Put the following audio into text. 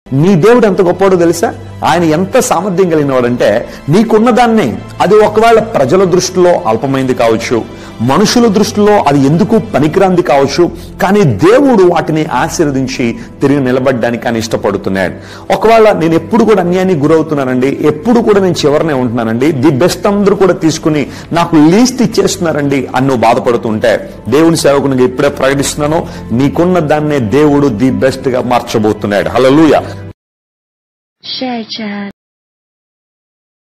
నీ దేవుడు ఎంత గొప్పవాడో తెలుసా ఆయన ఎంత సామర్థ్యం కలిగిన వాడంటే నీకున్న దాన్ని అది ఒకవేళ ప్రజల దృష్టిలో అల్పమైంది కావచ్చు మనుషుల దృష్టిలో అది ఎందుకు పనికిరాంది కావచ్చు కానీ దేవుడు వాటిని ఆశీర్వదించి తిరిగి నిలబడడానికి ఆయన ఇష్టపడుతున్నాడు ఒకవేళ నేను ఎప్పుడు కూడా అన్యాయానికి గురవుతున్నానండి ఎప్పుడు కూడా నేను చివరనే ఉంటున్నానండి ది బెస్ట్ అందరూ కూడా తీసుకుని నాకు లీస్ట్ ఇచ్చేస్తున్నారండి అని నువ్వు బాధపడుతుంటే దేవుని సేవకునికి ఇప్పుడే ప్రకటిస్తున్నాను నీకున్న దాన్నే దేవుడు ది బెస్ట్ గా మార్చబోతున్నాడు హల్లెలూయా Share chat.